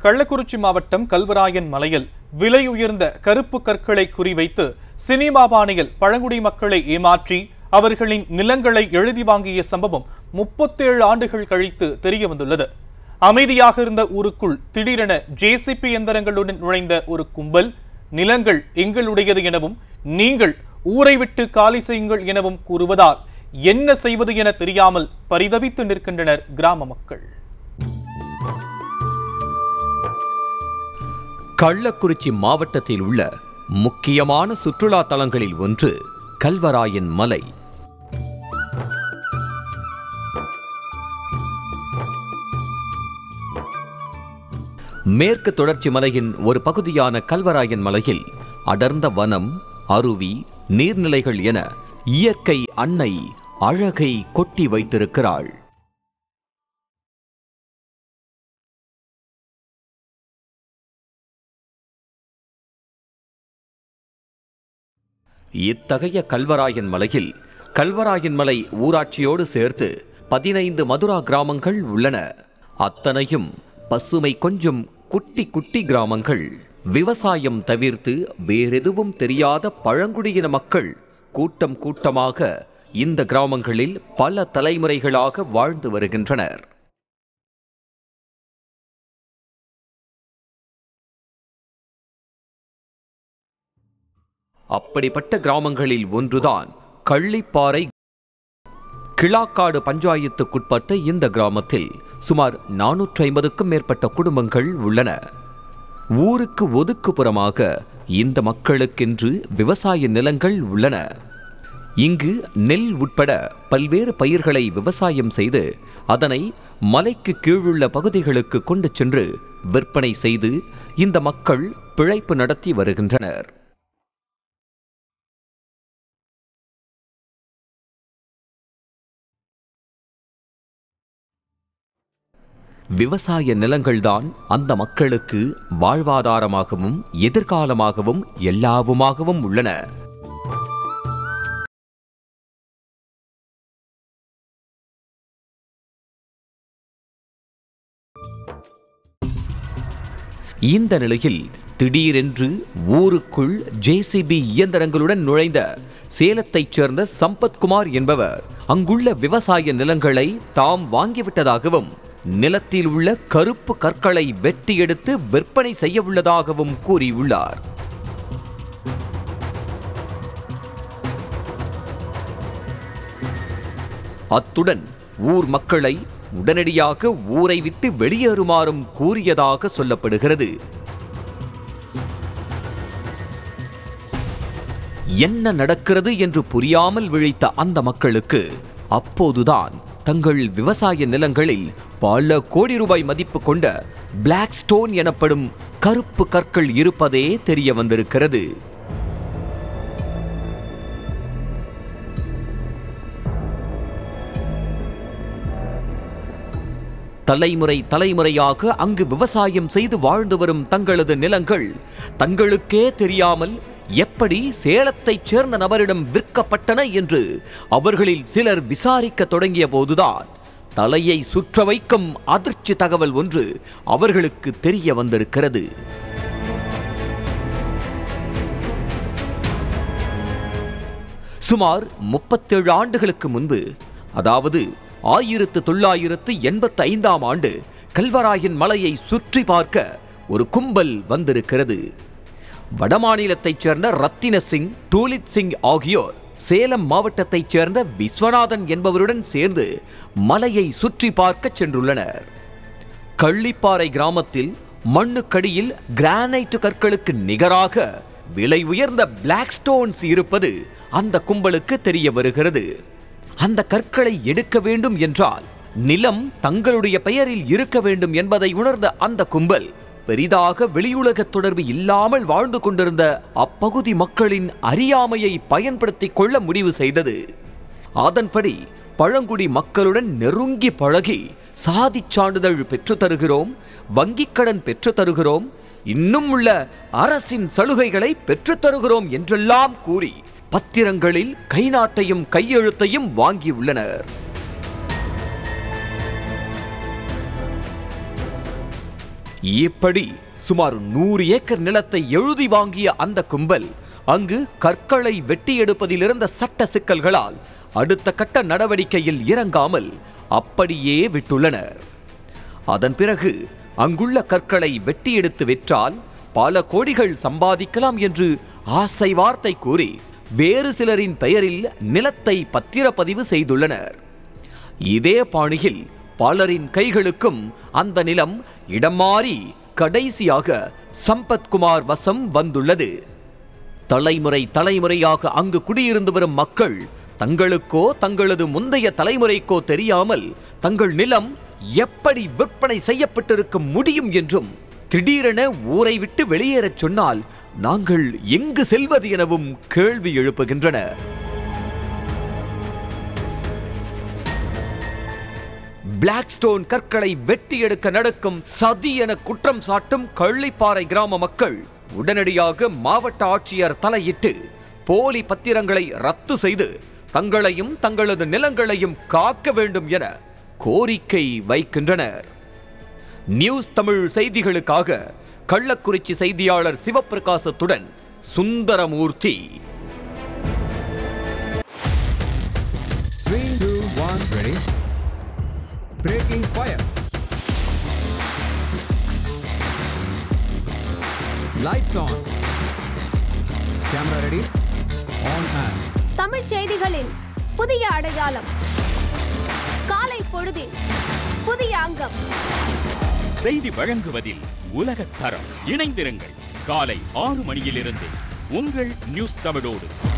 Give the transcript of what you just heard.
கள்ளக்குறிச்சி மாவட்டம் கல்வராயன் மலையில் விலை உயர்ந்த கருப்பு கற்களை குறிவைத்து சினிமா பாணியில் பழங்குடி மக்களை ஏமாற்றி அவர்களின் நிலங்களை எழுதி வாங்கிய சம்பவம் முப்பத்தேழு ஆண்டுகள் கழித்து தெரிய வந்துள்ளது அமைதியாக இருந்த ஊருக்குள் திடீரென ஜேசிபி எந்திரங்களுடன் நுழைந்த ஒரு கும்பல் நிலங்கள் எங்களுடையது எனவும் நீங்கள் ஊரை விட்டு காலி செய்யுங்கள் எனவும் கூறுவதால் என்ன செய்வது என தெரியாமல் பரிதவித்து நிற்கின்றனர் கிராம மக்கள் கள்ளக்குறிச்சி மாவட்டத்தில் உள்ள முக்கியமான சுற்றுலா தலங்களில் ஒன்று கல்வராயன் மலை மேற்கு தொடர்ச்சி மலையின் ஒரு பகுதியான கல்வராயன் மலையில் அடர்ந்த வனம் அருவி நீர்நிலைகள் என இயற்கை அன்னை அழகை கொட்டி வைத்திருக்கிறாள் இத்தகைய கல்வராயன் மலையில் கல்வராயன் மலை ஊராட்சியோடு சேர்த்து பதினைந்து மதுரா கிராமங்கள் உள்ளன அத்தனையும் பசுமை கொஞ்சம் குட்டி குட்டி கிராமங்கள் விவசாயம் தவிர்த்து வேறெதுவும் தெரியாத பழங்குடியின மக்கள் கூட்டம் கூட்டமாக இந்த கிராமங்களில் பல தலைமுறைகளாக வாழ்ந்து வருகின்றனர் அப்படிப்பட்ட கிராமங்களில் ஒன்றுதான் கள்ளிப்பாறை கிளாக்காடு பஞ்சாயத்துக்குட்பட்ட இந்த கிராமத்தில் சுமார் நானூற்றி ஐம்பதுக்கும் மேற்பட்ட குடும்பங்கள் உள்ளன ஊருக்கு ஒதுக்குப்புறமாக இந்த மக்களுக்கென்று விவசாய நிலங்கள் உள்ளன இங்கு நெல் உட்பட பல்வேறு பயிர்களை விவசாயம் செய்து அதனை மலைக்கு கீழுள்ள பகுதிகளுக்கு கொண்டு சென்று விற்பனை செய்து இந்த மக்கள் பிழைப்பு நடத்தி வருகின்றனர் விவசாய நிலங்கள்தான் அந்த மக்களுக்கு வாழ்வாதாரமாகவும் எதிர்காலமாகவும் எல்லாவுமாகவும் உள்ளன இந்த நிலையில் திடீரென்று ஊருக்குள் ஜேசிபி இயந்திரங்களுடன் நுழைந்த சேலத்தைச் சேர்ந்த சம்பத்குமார் என்பவர் அங்குள்ள விவசாய நிலங்களை தாம் வாங்கிவிட்டதாகவும் நிலத்தில் உள்ள கருப்பு கற்களை வெட்டி எடுத்து விற்பனை செய்ய உள்ளதாகவும் கூறியுள்ளார் அத்துடன் ஊர் மக்களை உடனடியாக ஊரை விட்டு வெளியேறுமாறும் கூறியதாக சொல்லப்படுகிறது என்ன நடக்கிறது என்று புரியாமல் விழித்த அந்த மக்களுக்கு அப்போதுதான் தங்கள் விவசாய நிலங்களில் பல கோடி ரூபாய் மதிப்பு கொண்ட பிளாக் ஸ்டோன் எனப்படும் கருப்பு கற்கள் இருப்பதே தெரிய வந்திருக்கிறது தலைமுறை தலைமுறையாக அங்கு விவசாயம் செய்து வாழ்ந்து வரும் தங்களது நிலங்கள் தங்களுக்கே தெரியாமல் எப்படி சேலத்தைச் சேர்ந்த நபரிடம் விற்கப்பட்டன என்று அவர்களில் சிலர் விசாரிக்க தொடங்கிய போதுதான் தலையை சுற்ற வைக்கும் அதிர்ச்சி தகவல் ஒன்று அவர்களுக்கு தெரிய வந்திருக்கிறது சுமார் முப்பத்தேழு ஆண்டுகளுக்கு முன்பு அதாவது ஆயிரத்து தொள்ளாயிரத்து எண்பத்தி ஐந்தாம் ஆண்டு கல்வராயன் மலையை சுற்றி பார்க்க ஒரு கும்பல் வந்திருக்கிறது வடமாநிலத்தைச் சேர்ந்த ரத்தின சிங் டூலித் சிங் ஆகியோர் சேலம் மாவட்டத்தைச் சேர்ந்த விஸ்வநாதன் என்பவருடன் சேர்ந்து மலையை சுற்றி பார்க்க சென்றுள்ளனர் கள்ளிப்பாறை கிராமத்தில் மண்ணுக்கடியில் கிரானைட் கற்களுக்கு நிகராக விலை உயர்ந்த பிளாக் ஸ்டோன்ஸ் இருப்பது அந்த கும்பலுக்கு தெரிய வருகிறது அந்த கற்களை எடுக்க வேண்டும் என்றால் நிலம் தங்களுடைய பெயரில் இருக்க வேண்டும் என்பதை உணர்ந்த அந்த கும்பல் பெரிதாக வெளியுலக தொடர்பு இல்லாமல் வாழ்ந்து கொண்டிருந்த அப்பகுதி மக்களின் அறியாமையை பயன்படுத்திக் கொள்ள முடிவு செய்தது அதன்படி பழங்குடி மக்களுடன் நெருங்கி பழகி சாதிச் சான்றிதழ் பெற்று தருகிறோம் வங்கிக் கடன் பெற்று தருகிறோம் இன்னும் உள்ள அரசின் சலுகைகளை பெற்றுத் தருகிறோம் என்றெல்லாம் கூறி பத்திரங்களில் கைநாட்டையும் கையெழுத்தையும் இப்படி சுமார் நூறு ஏக்கர் நிலத்தை எழுதி வாங்கிய அந்த கும்பல் அங்கு கற்களை வெட்டி எடுப்பதிலிருந்த சட்ட சிக்கல்களால் அடுத்த கட்ட நடவடிக்கையில் இறங்காமல் அப்படியே விட்டுள்ளனர் அதன் பிறகு அங்குள்ள கற்களை வெட்டி எடுத்து விற்றால் பல கோடிகள் சம்பாதிக்கலாம் என்று ஆசை வார்த்தை கூறி வேறு சிலரின் பெயரில் நிலத்தை பத்திரப்பதிவு செய்துள்ளனர் இதே பாணியில் பலரின் கைகளுக்கும் அந்த நிலம் இடம் மாறி கடைசியாக சம்பத்குமார் வசம் வந்துள்ளது தலைமுறை தலைமுறையாக அங்கு குடியிருந்து வரும் மக்கள் தங்களுக்கோ தங்களது முந்தைய தலைமுறைக்கோ தெரியாமல் தங்கள் நிலம் எப்படி விற்பனை செய்யப்பட்டிருக்க முடியும் என்றும் திடீரென ஊரை விட்டு வெளியேறச் சொன்னால் நாங்கள் எங்கு செல்வது எனவும் கேள்வி எழுப்புகின்றனர் பிளாக்ஸ்டோன் கற்களை வெட்டி எடுக்க நடக்கும் சதி என குற்றம் சாட்டும் கள்ளிப்பாறை கிராம மக்கள் உடனடியாக மாவட்ட ஆட்சியர் தலையிட்டு போலி பத்திரங்களை ரத்து செய்து தங்களையும் தங்களது நிலங்களையும் காக்க வேண்டும் என கோரிக்கை வைக்கின்றனர் நியூஸ் தமிழ் செய்திகளுக்காக கள்ளக்குறிச்சி செய்தியாளர் சிவப்பிரகாசத்துடன் Sundaramurthy Three, two, one, ready. Breaking fire. Lights on. Camera ready. On and. தமிழ்ச் செய்திகளின் புதிய அடையாளம் காலை பொழுதின் புதிய அங்கம் செய்தி வழங்குவதில் உலகத் தரம் இணைந்திருங்கள் காலை ஆறு மணியிலிருந்து உங்கள் நியூஸ் தமிழோடு